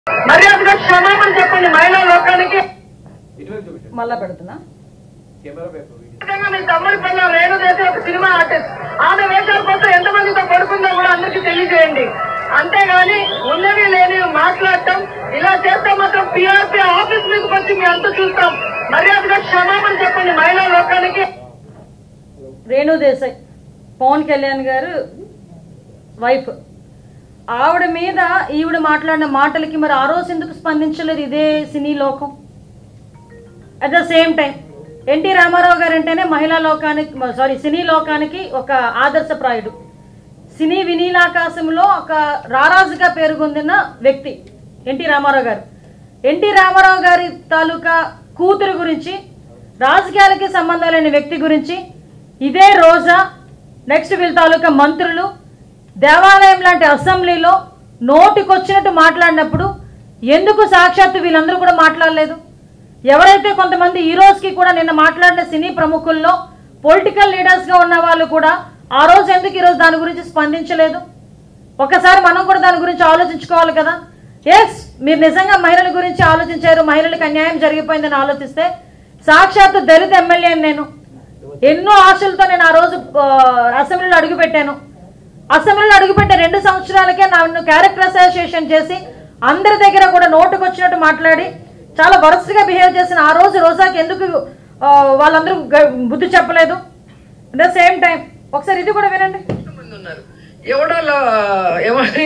మర్యాదగా క్షమాపణ చెప్పండి మహిళా లోకానికి ఇటువైపు చూపించండి మళ్ళా పెడుతున్నా కెమెరా వైపు వీడియో ఖచ్చితంగా మీ తమ్ముడి పిల్ల రేణు చేసే ఒక సినిమా ఆర్టిస్ట్ ఆమె వేషాల కోసం ఎంతమందితో పడుకుందో కూడా అందరికీ తెలియజేయండి అంతేగాని ఉన్నవి లేని మాట్లాడటం ఇలా చేస్తే మాత్రం పిఆర్పీ ఆఫీస్ మీదకి వచ్చి మీ అంతా చూస్తాం మర్యాదగా క్షమాపణ చెప్పండి మహిళా లోకానికి రేణు దేశాయ్ పవన్ కళ్యాణ్ గారు వైఫ్ ఆవిడ మీద ఈవిడ మాట్లాడిన మాటలకి మరి ఆ రోజు ఎందుకు స్పందించలేదు ఇదే సినీ లోకం at the same time NT Rama Rao గారు అంటేనే మహిళా లోకానికి సారీ సినీ లోకానికి ఒక ఆదర్శప్రాయుడు సినీ వినీలాకాశంలో ఒక రారాజుగా పేరుగొందిన వ్యక్తి ఎన్టీ రామారావు గారు ఎన్టీ రామారావు గారి తాలూకా కూతురు గురించి రాజకీయాలకి సంబంధం లేని వ్యక్తి గురించి ఇదే రోజా నెక్స్ట్ వీళ్ళ తాలూకా మంత్రులు దేవాలయం లాంటి అసెంబ్లీలో నోటికొచ్చినట్టు మాట్లాడినప్పుడు ఎందుకు సాక్షాత్తు వీళ్ళందరూ కూడా మాట్లాడలేదు ఎవరైతే కొంతమంది ఈ రోజుకి కూడా నిన్న మాట్లాడిన సినీ ప్రముఖుల్లో పొలిటికల్ లీడర్స్గా ఉన్న వాళ్ళు కూడా ఆ రోజు ఎందుకు ఈరోజు దాని గురించి స్పందించలేదు ఒకసారి మనం కూడా దాని గురించి ఆలోచించుకోవాలి కదా ఎస్ మీరు నిజంగా మహిళల గురించి ఆలోచించారు మహిళలకు అన్యాయం జరిగిపోయిందని ఆలోచిస్తే సాక్షాత్తు దళిత ఎమ్మెల్యే నేను ఎన్నో ఆశలతో నేను ఆ రోజు ఆ, అసెంబ్లీలో అడుగుపెట్టాను అసెంబ్లీలో అడుగుపెట్టే రెండు సంవత్సరాలకే నన్ను క్యారెక్టర్ అసోసియేషన్ చేసి అందరి దగ్గర కూడా నోటుకు వచ్చినట్టు మాట్లాడి చాలా వరస్ట్గా బిహేవ్ చేసిన ఆ రోజు రోజాకి ఎందుకు ఆ, వాళ్ళందరూ గ- బుద్ధి చెప్పలేదు అట్ ద సేమ్ టైం ఒకసారి ఇది కూడా వినండి మంది ఉన్నారు ఎవడో లో- ఎవడి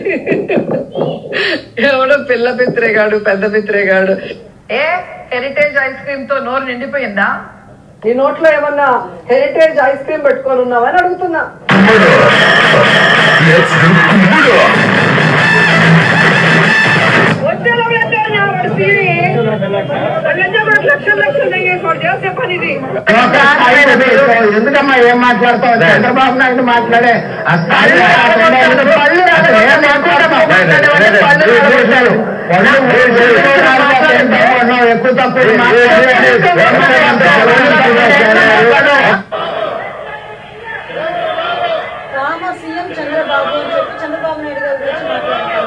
ఎవడో పిల్ల పిత్రేగాడు పెద్ద పిత్రేగాడు ఏ హెరిటేజ్ ఐస్ క్రీమ్ తో నోరు నిండిపోయిందా నీ నోట్లో ఏమన్నా హెరిటేజ్ ఐస్ క్రీమ్ పెట్టుకొని ఉన్నావని అడుగుతున్నా వచ్చేలో పెట్టారు నా వాడు సీడీ. వాళ్ళంతా కూడా లక్షలు లక్షలు అయ్యేసి వాడు చేసే పని ఇది ఎందుకమ్మా ఏం మాట్లాడతావు చంద్రబాబు నాయుడు మాట్లాడే ఆ స్థాయి కాకుండా ఎందుకు పళ్ళు రాదు? ఏం మాట్లాడతావు? పళ్ళు రాదు. పళ్ళు రాదు. ఏం తక్కువ ఎక్కువ తక్కువ రామ సీఎం చంద్రబాబు అని చెప్పి చంద్రబాబు నాయుడు గారి గురించి మాట్లాడారు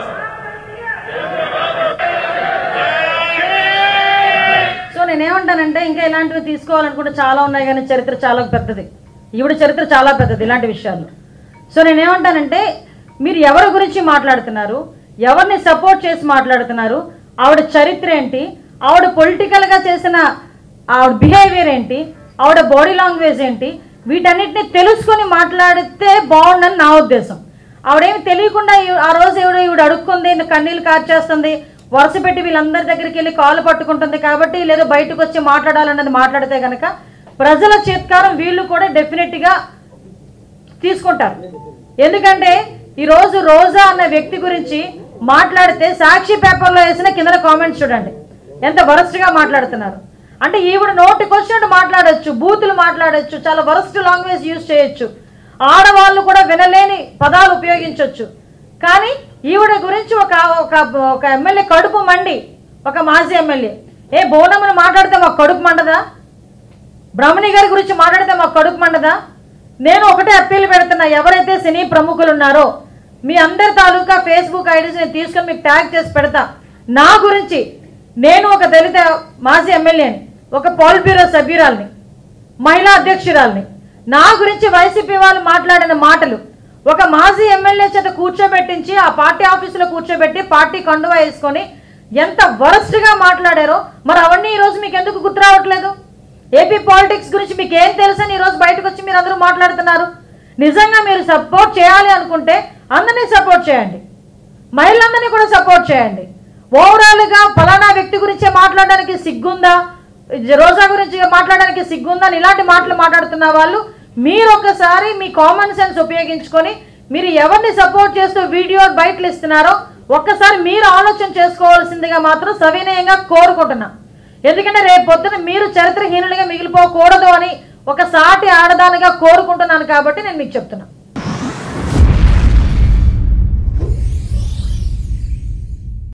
సో నేనేమంటానంటే ఇంకా ఇలాంటివి తీసుకోవాలనుకుంటే చాలా ఉన్నాయి కానీ చరిత్ర చాలా పెద్దది ఈవిడ చరిత్ర చాలా పెద్దది ఇలాంటి విషయాలు సో నేనేమంటానంటే మీరు ఎవరి గురించి మాట్లాడుతున్నారు ఎవరిని సపోర్ట్ చేసి మాట్లాడుతున్నారు ఆవిడ చరిత్ర ఏంటి ఆవిడ పొలిటికల్గా చేసిన ఆవిడ బిహేవియర్ ఏంటి ఆవిడ బాడీ లాంగ్వేజ్ ఏంటి వీటన్నిటిని తెలుసుకొని మాట్లాడితే బాగుండని నా ఉద్దేశం ఆవిడేమి తెలియకుండా ఈ- ఆ రోజు ఈవిడ ఈవిడ అడుక్కుంది కన్నీళ్ళు కార్చేస్తుంది వరుస పెట్టి వీళ్ళందరి దగ్గరికి వెళ్ళి కాళ్ళు పట్టుకుంటుంది కాబట్టి లేదా బయటకు వచ్చి మాట్లాడాలన్నది మాట్లాడితే కనుక ప్రజల చేత్కారం వీళ్ళు కూడా డెఫినెట్గా తీసుకుంటారు ఎందుకంటే ఈ రోజు రోజా అన్న వ్యక్తి గురించి మాట్లాడితే సాక్షి పేపర్లో వేసిన కింద కామెంట్స్ చూడండి ఎంత వరస్ట్గా మాట్లాడుతున్నారు అంటే ఈవిడ నోటికి వచ్చినట్టు మాట్లాడొచ్చు బూతులు మాట్లాడొచ్చు చాలా వరస్ట్ లాంగ్వేజ్ యూజ్ చేయొచ్చు ఆడవాళ్ళు కూడా వినలేని పదాలు ఉపయోగించవచ్చు కానీ ఈవిడ గురించి ఒక ఒక ఒక ఎమ్మెల్యే కడుపు మండి ఒక మాజీ ఎమ్మెల్యే ఏ బోనమ్మని మాట్లాడితే మాకు కడుపు మండదా బ్రహ్మణి గారి గురించి మాట్లాడితే మాకు కడుపు మండదా నేను ఒకటే అప్పీల్ పెడుతున్నా ఎవరైతే సినీ ప్రముఖులు ఉన్నారో మీ అందరి తాలూకా ఫేస్బుక్ ఐడీస్ నేను తీసుకొని మీకు ట్యాగ్ చేసి పెడతా నా గురించి నేను ఒక దళిత మాజీ ఎమ్మెల్యేని ఒక పాల్ బ్యూరో సభ్యురాల్ని మహిళా అధ్యక్షురాల్ని నా గురించి వైసీపీ వాళ్ళు మాట్లాడిన మాటలు ఒక మాజీ ఎమ్మెల్యే చేత కూర్చోబెట్టించి ఆ పార్టీ ఆఫీసులో కూర్చోబెట్టి పార్టీ కండువా వేసుకొని ఎంత వరస్ట్గా మాట్లాడారో మరి అవన్నీ ఈరోజు మీకు ఎందుకు గుర్తు రావట్లేదు ఏపీ పాలిటిక్స్ గురించి మీకు ఏం తెలుసని ఈరోజు బయటకు వచ్చి మీరు అందరూ మాట్లాడుతున్నారు నిజంగా మీరు సపోర్ట్ చేయాలి అనుకుంటే అందరినీ సపోర్ట్ చేయండి మహిళలందరినీ కూడా సపోర్ట్ చేయండి ఓవరాల్గా ఫలానా వ్యక్తి గురించే మాట్లాడడానికి సిగ్గుందా రోజా గురించి మాట్లాడడానికి సిగ్గుందా అని ఇలాంటి మాటలు మాట్లాడుతున్న వాళ్ళు మీరు ఒకసారి మీ కామన్ సెన్స్ ఉపయోగించుకొని మీరు ఎవరిని సపోర్ట్ చేస్తూ వీడియో బయటలు ఇస్తున్నారో ఒక్కసారి మీరు ఆలోచన చేసుకోవాల్సిందిగా మాత్రం సవినయంగా కోరుకుంటున్నా ఎందుకంటే రేపు పొద్దున మీరు చరిత్రహీనులుగా మిగిలిపోకూడదు అని ఒక సాటి ఆడదానిగా కోరుకుంటున్నాను కాబట్టి నేను మీకు చెప్తున్నా